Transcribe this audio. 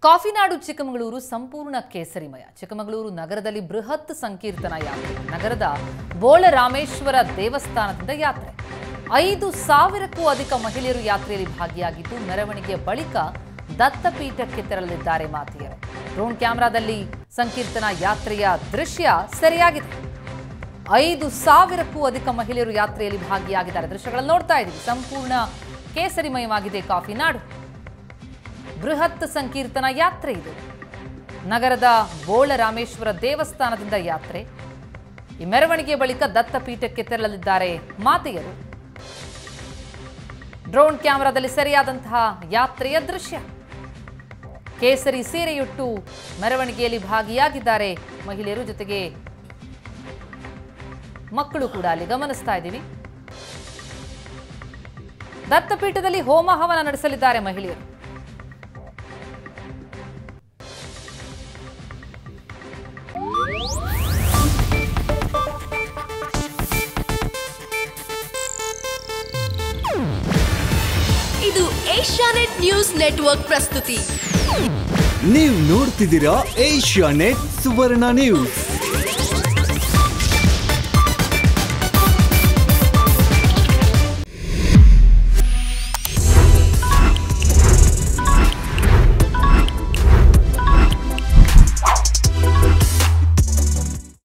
ಕಾಫಿನಾಡು ಚಿಕ್ಕಮಗಳೂರು ಸಂಪೂರ್ಣ ಕೇಸರಿಮಯ ಚಿಕ್ಕಮಗಳೂರು ನಗರದಲ್ಲಿ ಬೃಹತ್ ಸಂಕೀರ್ತನ ಯಾತ್ರೆ ನಗರದ ಬೋಳರಾಮೇಶ್ವರ ದೇವಸ್ಥಾನದಿಂದ ಯಾತ್ರೆ ಐದು ಸಾವಿರಕ್ಕೂ ಅಧಿಕ ಮಹಿಳೆಯರು ಯಾತ್ರೆಯಲ್ಲಿ ಭಾಗಿಯಾಗಿದ್ದು ಮೆರವಣಿಗೆಯ ಬಳಿಕ ದತ್ತಪೀಠಕ್ಕೆ ತೆರಳಲಿದ್ದಾರೆ ಮಾತೆಯರು ಡ್ರೋನ್ ಕ್ಯಾಮೆರಾದಲ್ಲಿ ಸಂಕೀರ್ತನ ಯಾತ್ರೆಯ ದೃಶ್ಯ ಸೆರೆಯಾಗಿದೆ ಐದು ಸಾವಿರಕ್ಕೂ ಅಧಿಕ ಮಹಿಳೆಯರು ಯಾತ್ರೆಯಲ್ಲಿ ಭಾಗಿಯಾಗಿದ್ದಾರೆ ದೃಶ್ಯಗಳನ್ನು ನೋಡ್ತಾ ಇದ್ದೀವಿ ಸಂಪೂರ್ಣ ಕೇಸರಿಮಯವಾಗಿದೆ ಕಾಫಿನಾಡು ಬೃಹತ್ ಸಂಕೀರ್ತನ ಯಾತ್ರೆ ಇದು ನಗರದ ಬೋಳರಾಮೇಶ್ವರ ದೇವಸ್ಥಾನದಿಂದ ಯಾತ್ರೆ ಈ ಮೆರವಣಿಗೆ ಬಳಿಕ ದತ್ತಪೀಠಕ್ಕೆ ತೆರಳಲಿದ್ದಾರೆ ಮಾತೆಯರು ಡ್ರೋನ್ ಕ್ಯಾಮೆರಾದಲ್ಲಿ ಸೆರೆಯಾದಂತಹ ಯಾತ್ರೆಯ ದೃಶ್ಯ ಕೇಸರಿ ಸೀರೆಯುಟ್ಟು ಮೆರವಣಿಗೆಯಲ್ಲಿ ಭಾಗಿಯಾಗಿದ್ದಾರೆ ಮಹಿಳೆಯರು ಜೊತೆಗೆ ಮಕ್ಕಳು ಕೂಡ ಅಲ್ಲಿ ಗಮನಿಸ್ತಾ ಇದ್ದೀವಿ ದತ್ತಪೀಠದಲ್ಲಿ ಹೋಮ ಹವನ ನಡೆಸಲಿದ್ದಾರೆ ಮಹಿಳೆಯರು ಇದು ಏಷ್ಯಾನೆಟ್ ನ್ಯೂಸ್ ನೆಟ್ವರ್ಕ್ ಪ್ರಸ್ತುತಿ ನೀವು ನೋಡ್ತಿದ್ದೀರಾ ಏಷ್ಯಾ ನೆಟ್ ಸುವರ್ಣ ನ್ಯೂಸ್